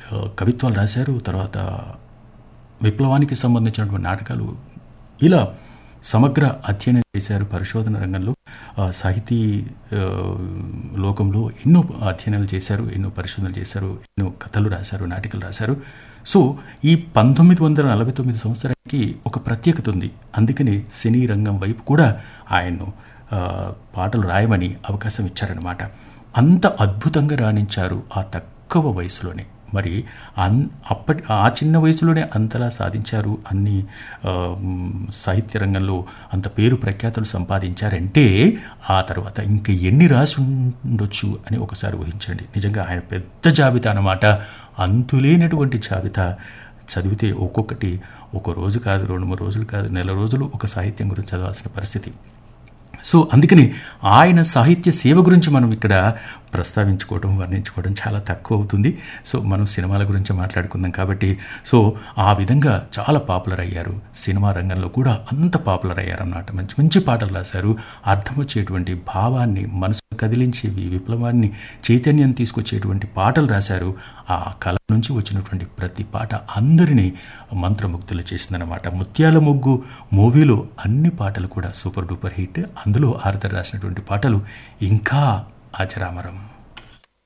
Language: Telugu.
ఆ, కవిత్వాలు రాశారు తర్వాత విప్లవానికి సంబంధించినటువంటి నాటకాలు ఇలా సమగ్ర అధ్యయనం చేశారు పరిశోధన రంగంలో ఆ, సాహితీ ఆ, లోకంలో ఎన్నో అధ్యయనాలు చేశారు ఎన్నో పరిశోధనలు చేశారు ఎన్నో కథలు రాశారు నాటికలు రాశారు సో ఈ పంతొమ్మిది వందల నలభై తొమ్మిది సంవత్సరానికి ఒక ప్రత్యేకత ఉంది అందుకని సినీ రంగం వైపు కూడా ఆయన్ను ఆ, పాటలు రాయమని అవకాశం ఇచ్చారనమాట అంత అద్భుతంగా రాణించారు ఆ తక్కువ వయసులోనే మరి అన్ అప్పటి ఆ చిన్న వయసులోనే అంతలా సాధించారు అన్ని ఆ, మ్, సాహిత్య రంగంలో అంత పేరు ప్రఖ్యాతులు సంపాదించారంటే ఆ తర్వాత ఇంక ఎన్ని రాసి ఉండొచ్చు అని ఒకసారి ఊహించండి నిజంగా ఆయన పెద్ద జాబితా అన్నమాట అంతులేనటువంటి జాబితా చదివితే ఒక్కొక్కటి ఒక రోజు కాదు రెండు మూడు రోజులు కాదు నెల రోజులు ఒక సాహిత్యం గురించి చదవాల్సిన పరిస్థితి సో అందుకని ఆయన సాహిత్య సేవ గురించి మనం ఇక్కడ ప్రస్తావించుకోవడం వర్ణించుకోవడం చాలా తక్కువ అవుతుంది సో మనం సినిమాల గురించి మాట్లాడుకుందాం కాబట్టి సో ఆ విధంగా చాలా పాపులర్ అయ్యారు సినిమా రంగంలో కూడా అంత పాపులర్ అయ్యారన్నమాట మంచి మంచి పాటలు రాశారు అర్థం వచ్చేటువంటి భావాన్ని మనసు కదిలించేవి విప్లవాన్ని చైతన్యం తీసుకొచ్చేటువంటి పాటలు రాశారు ఆ కళ నుంచి వచ్చినటువంటి ప్రతి పాట అందరినీ మంత్రముగ్ధులు చేసిందనమాట ముత్యాల ముగ్గు మూవీలో అన్ని పాటలు కూడా సూపర్ డూపర్ హిట్ అందులో ఆర్థర్ రాసినటువంటి పాటలు ఇంకా అజరామరం